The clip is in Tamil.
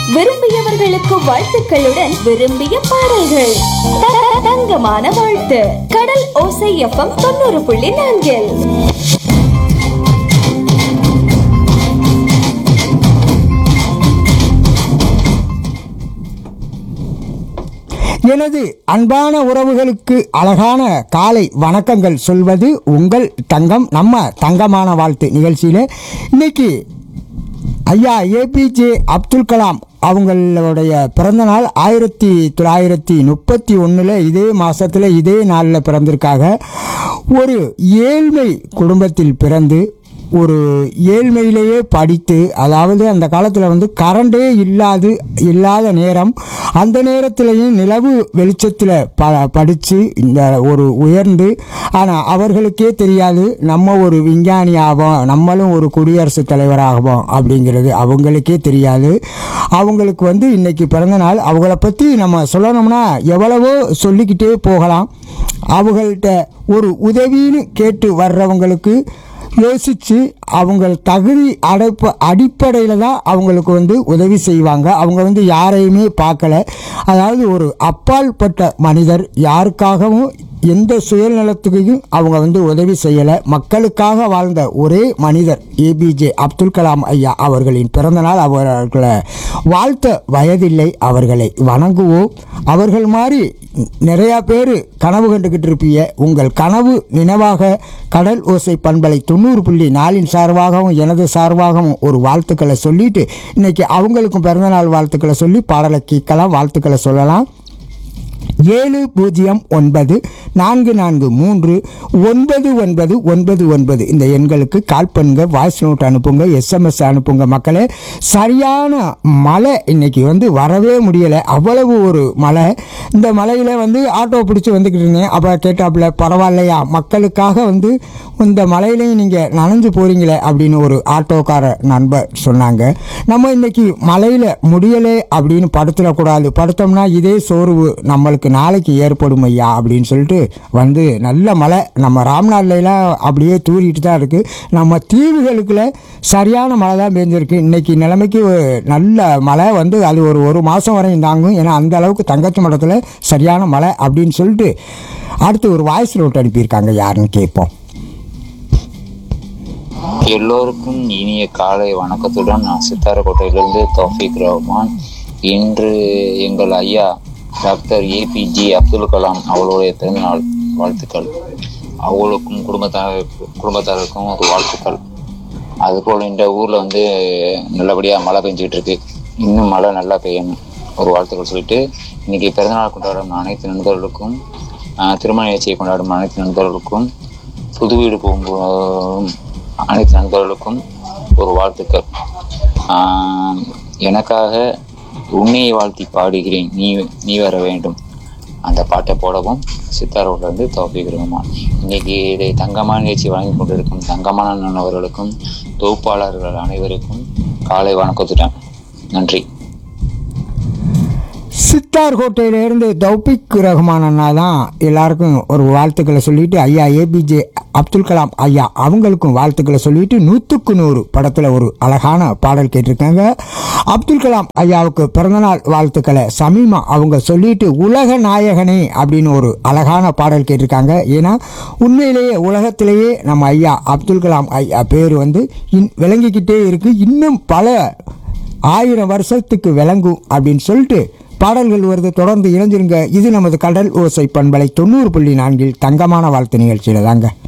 விரும்பியவர்களுக்கு வாழ்த்துக்களுடன் விரும்பிய பாடல்கள் த- தங்கமான வாழ்த்து கடல் ஓசை எஃப்எம் தொண்ணூறு புள்ளி நான்கில் எனது அன்பான உறவுகளுக்கு அழகான காலை வணக்கங்கள் சொல்வது உங்கள் தங்கம் நம்ம தங்கமான வாழ்த்து நிகழ்ச்சியில் இன்னைக்கு ஐயா ஏபிஜே அப்துல் கலாம் அவங்களுடைய பிறந்த நாள் ஆயிரத்தி தொள்ளாயிரத்தி முப்பத்தி ஒன்றில் இதே மாதத்தில் இதே நாளில் பிறந்திருக்காங்க ஒரு ஏழ்மை குடும்பத்தில் பிறந்து ஒரு ஏழ்மையிலேயே படித்து அதாவது அந்த காலத்தில் வந்து கரண்டே இல்லாது இல்லாத நேரம் அந்த நேரத்திலையும் நிலவு வெளிச்சத்தில் ப படித்து இந்த ஒரு உயர்ந்து ஆனால் அவர்களுக்கே தெரியாது நம்ம ஒரு விஞ்ஞானி ஆவோம் நம்மளும் ஒரு குடியரசுத் தலைவராகுவோம் அப்படிங்கிறது அவங்களுக்கே தெரியாது அவங்களுக்கு வந்து இன்னைக்கு பிறந்த நாள் அவங்கள பற்றி நம்ம சொல்லணும்னா எவ்வளவோ சொல்லிக்கிட்டே போகலாம் அவங்கள்ட்ட ஒரு உதவின்னு கேட்டு வர்றவங்களுக்கு யோசித்து அவங்க தகுதி அடைப்ப அடிப்படையில் தான் அவங்களுக்கு வந்து உதவி செய்வாங்க அவங்க வந்து யாரையுமே பார்க்கல அதாவது ஒரு அப்பால்பட்ட மனிதர் யாருக்காகவும் எந்த சுயநலத்துக்கையும் அவங்க வந்து உதவி செய்யலை மக்களுக்காக வாழ்ந்த ஒரே மனிதர் ஏபிஜே அப்துல் கலாம் ஐயா அவர்களின் பிறந்தநாள் அவர்களை வாழ்த்த வயதில்லை அவர்களை வணங்குவோம் அவர்கள் மாதிரி நிறையா பேர் கனவு கண்டுக்கிட்டு இருப்பீங்க உங்கள் கனவு நினைவாக கடல் ஓசை பண்பலை தொண்ணூறு புள்ளி நாலின் சார்பாகவும் எனது சார்பாகவும் ஒரு வாழ்த்துக்களை சொல்லிட்டு இன்னைக்கு அவங்களுக்கும் பிறந்தநாள் வாழ்த்துக்களை சொல்லி பாடலை கேட்கலாம் வாழ்த்துக்களை சொல்லலாம் ஏழு பூஜ்ஜியம் ஒன்பது நான்கு நான்கு மூன்று ஒன்பது ஒன்பது ஒன்பது ஒன்பது இந்த எண்களுக்கு கால் பண்ணுங்க வாய்ஸ் நோட் அனுப்புங்க எஸ்எம்எஸ் அனுப்புங்க மக்களே சரியான மழை இன்னைக்கு வந்து வரவே முடியலை அவ்வளவு ஒரு மழை இந்த மழையில் வந்து ஆட்டோ பிடிச்சி வந்துக்கிட்டு இருந்தேன் அப்போ கேட்டாப்புல பரவாயில்லையா மக்களுக்காக வந்து இந்த மழையிலையும் நீங்கள் நனைஞ்சு போகிறீங்களே அப்படின்னு ஒரு ஆட்டோக்கார நண்பர் சொன்னாங்க நம்ம இன்னைக்கு மழையில் முடியலை அப்படின்னு படுத்துடக்கூடாது படுத்தோம்னா இதே சோர்வு நம்மளுக்கு நாளைக்கு ஏற்படும் ஐயா அப்படின்னு சொல்லிட்டு வந்து நல்ல மழை நம்ம ராம்நாட்லாம் அப்படியே தூரிட்டு தான் இருக்குது நம்ம தீவுகளுக்குள்ள சரியான மழை தான் பெஞ்சிருக்கு இன்னைக்கு நிலைமைக்கு நல்ல மழை வந்து அது ஒரு ஒரு மாதம் வரையும் தாங்கும் ஏன்னா அந்த அளவுக்கு தங்கச்சி மடத்தில் சரியான மழை அப்படின்னு சொல்லிட்டு அடுத்து ஒரு வாய்ஸ் நோட் அனுப்பியிருக்காங்க யாருன்னு கேட்போம் எல்லோருக்கும் இனிய காலை வணக்கத்துடன் நான் சித்தாரக்கோட்டையிலிருந்து தௌஃபிக் ரஹ்மான் இன்று எங்கள் ஐயா டாக்டர் ஏபிஜே அப்துல் கலாம் அவளுடைய பிறந்தநாள் வாழ்த்துக்கள் அவங்களுக்கும் குடும்பத்தார் குடும்பத்தாருக்கும் ஒரு வாழ்த்துக்கள் அதுபோல் இந்த ஊரில் வந்து நல்லபடியாக மழை பெஞ்சிட்டு இருக்கு இன்னும் மழை நல்லா பெய்யணும் ஒரு வாழ்த்துக்கள் சொல்லிட்டு இன்னைக்கு பிறந்தநாள் கொண்டாடும் அனைத்து நண்பர்களுக்கும் ஆஹ், திருமண நிகழ்ச்சியை கொண்டாடும் அனைத்து நண்பர்களுக்கும் புது வீடு போகும் அனைத்து நண்பர்களுக்கும் ஒரு வாழ்த்துக்கள் ஆஹ், எனக்காக உன்னையை வாழ்த்தி பாடுகிறேன் நீ நீ வர வேண்டும் அந்த பாட்டை போடவும் சித்தாரோட இருந்து தோப்பிக் ரஹ்மான் இன்னைக்கு இதை தங்கமான நிகழ்ச்சி வழங்கி கொண்டிருக்கும் தங்கமான நண்பர்களுக்கும் தொகுப்பாளர்கள் அனைவருக்கும் காலை வணக்கத்துடன் நன்றி சித்தார் கோட்டையிலேருந்து தௌபிக் ரஹ்மான் அண்ணா தான் எல்லாருக்கும் ஒரு வாழ்த்துக்களை சொல்லிட்டு ஐயா ஏபிஜே அப்துல் கலாம் ஐயா அவங்களுக்கும் வாழ்த்துக்களை சொல்லிட்டு நூற்றுக்கு நூறு படத்தில் ஒரு அழகான பாடல் கேட்டிருக்காங்க அப்துல் கலாம் ஐயாவுக்கு பிறந்தநாள் வாழ்த்துக்களை சமீமா அவங்க சொல்லிட்டு உலக நாயகனே அப்படின்னு ஒரு அழகான பாடல் கேட்டிருக்காங்க ஏன்னா உண்மையிலேயே உலகத்திலேயே நம்ம ஐயா அப்துல் கலாம் ஐயா பேர் வந்து இன் விளங்கிக்கிட்டே இருக்கு இன்னும் பல ஆயிரம் வருஷத்துக்கு விளங்கும் அப்படின்னு சொல்லிட்டு பாடல்கள் வருது தொடர்ந்து இணைஞ்சிருங்க இது நமது கடல் ஓசை பண்பலை தொண்ணூறு புள்ளி நான்கில் தங்கமான வாழ்த்து நிகழ்ச்சியில் தாங்க